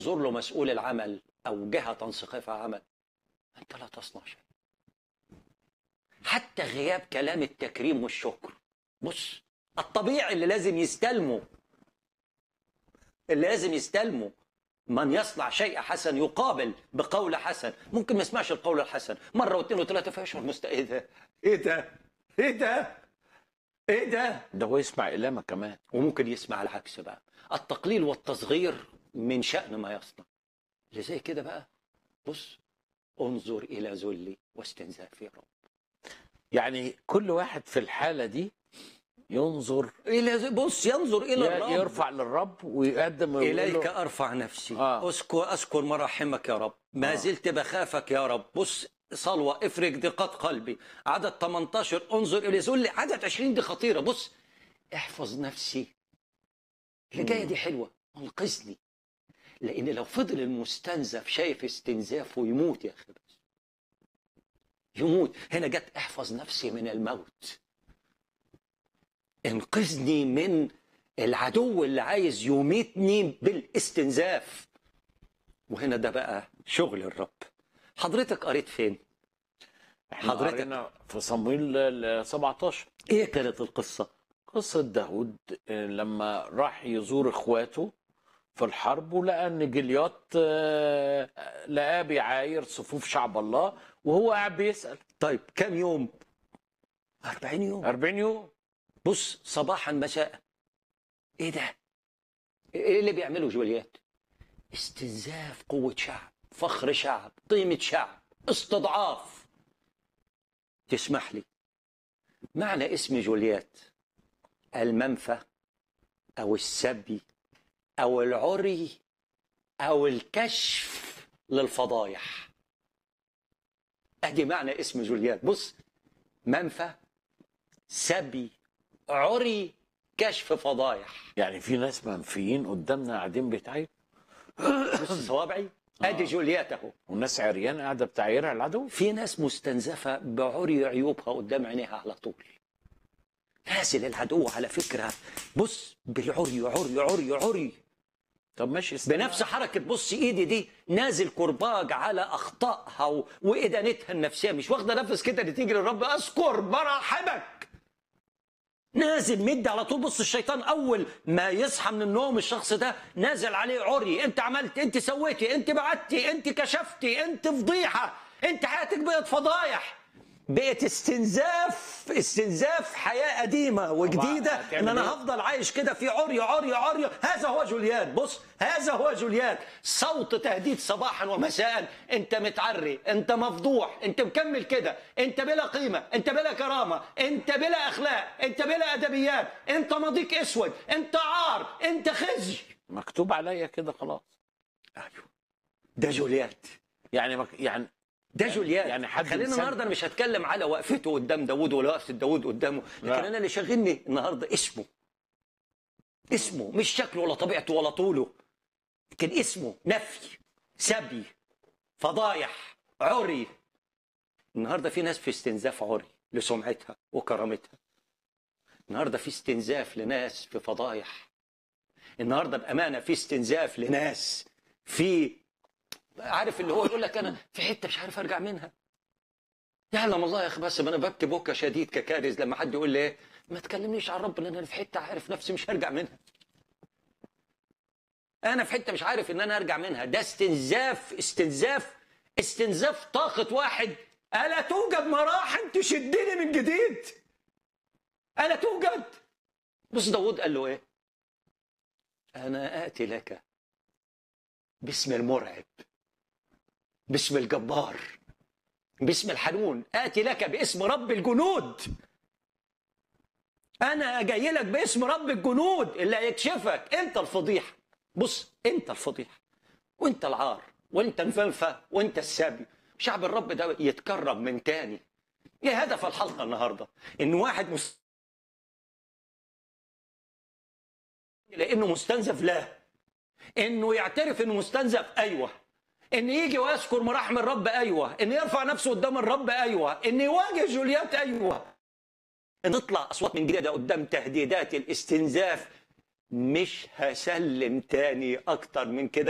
ينظر له مسؤول العمل او جهه تنسيقيه عمل انت لا تصنع شيء حتى غياب كلام التكريم والشكر بص الطبيعي اللي لازم يستلمه اللي لازم يستلمه من يصنع شيء حسن يقابل بقول حسن ممكن ما يسمعش القول الحسن مره واثنين وثلاثه فيشعر مست ايه ده ايه ده ايه ده ايه ده ده هو يسمع إلامة كمان وممكن يسمع العكس بقى التقليل والتصغير من شأن ما يصنع اللي زي كده بقى بص انظر إلى ذلي واستنزافي يا رب يعني كل واحد في الحالة دي ينظر إلى ذ- بص ينظر إلى ي- الرب يرفع للرب ويقدم ويقول له- إليك أرفع نفسي آه. أذكر أذكر مراحمك يا رب ما آه. زلت بخافك يا رب بص صلوة افرج دقات قلبي عدد 18 انظر إلى ذلي عدد 20 دي خطيرة بص احفظ نفسي اللي جاية دي حلوة انقذني لأن لو فضل المستنزف شايف استنزافه يموت يا أخي بس يموت هنا جت احفظ نفسي من الموت انقذني من العدو اللي عايز يميتني بالاستنزاف وهنا ده بقى شغل الرب حضرتك قريت فين احنا حضرتك- قرينا في صمويل ال 17 ايه كانت القصه قصة داود آه، لما راح يزور اخواته في الحرب ولقى ان جليات آه، لقاه بيعاير صفوف شعب الله وهو قاعد بيسأل طيب كم يوم 40 يوم 40 يوم بص صباحا مساء ايه ده ايه اللي بيعمله جوليات استنزاف قوة شعب فخر شعب قيمة شعب استضعاف تسمح لي معنى اسم جوليات المنفى او السبي او العري او الكشف للفضايح ادي معنى اسم جوليات بص منفى سبي عري كشف فضايح يعني في ناس منفيين قدامنا قاعدين بيتعايروا بص صوابعي ادي جوليات اهو والناس عريان قاعده بتعايرها العدو في ناس مستنزفه بعري عيوبها قدام عينيها على طول نازل العدو على فكره بص بالعري عري عري عري طب ماشي استنى. بنفس حركه بص ايدي دي نازل كرباج على اخطائها و... وادانتها النفسيه مش واخده نفس كده اللي تيجي للرب اذكر مراحمك نازل مد على طول بص الشيطان اول ما يصحى من النوم الشخص ده نازل عليه عري انت عملت انت سويتي انت بعتي انت كشفتي انت فضيحه انت حياتك بقت فضايح بقت استنزاف استنزاف حياه قديمه وجديده ان هتعمل انا إيه؟ هفضل عايش كده في عري عري عري هذا هو جوليات بص هذا هو جوليات صوت تهديد صباحا ومساء انت متعري انت مفضوح انت مكمل كده انت بلا قيمه انت بلا كرامه انت بلا اخلاق انت بلا ادبيات انت ماضيك اسود انت عار انت خزي مكتوب عليا كده خلاص ايوه ده جوليات يعني مك... يعني ده جوليات يعني حد خلينا مسمى. النهارده انا مش هتكلم على وقفته قدام داوود ولا وقفه داوود قدامه لكن لا. انا اللي شاغلني النهارده اسمه اسمه مش شكله ولا طبيعته ولا طوله لكن اسمه نفي سبي فضايح عري النهارده في ناس في استنزاف عري لسمعتها وكرامتها النهارده في استنزاف لناس في فضايح النهارده بامانه في استنزاف لناس في عارف اللي هو يقول لك انا في حته مش عارف ارجع منها يعلم الله يا اخي بس انا ببكي بكى شديد ككارث لما حد يقول لي إيه، ما تكلمنيش عن ربنا انا في حته عارف نفسي مش هرجع منها انا في حته مش عارف ان انا ارجع منها ده استنزاف استنزاف استنزاف طاقه واحد الا توجد مراحم تشدني من جديد الا توجد بص داود قال له ايه انا اتي لك باسم المرعب باسم الجبار باسم الحنون آتي لك باسم رب الجنود أنا جاي لك باسم رب الجنود اللي هيكشفك أنت الفضيحة بص أنت الفضيحة وأنت العار وأنت الفنفة وأنت السبي شعب الرب ده يتكرم من تاني إيه هدف الحلقة النهاردة إن واحد مس... لأنه مستنزف لا انه يعترف انه مستنزف ايوه ان يجي ويذكر مراحم الرب ايوه ان يرفع نفسه قدام الرب ايوه ان يواجه جوليات ايوه ان تطلع اصوات من جديده قدام تهديدات الاستنزاف مش هسلم تاني اكتر من كده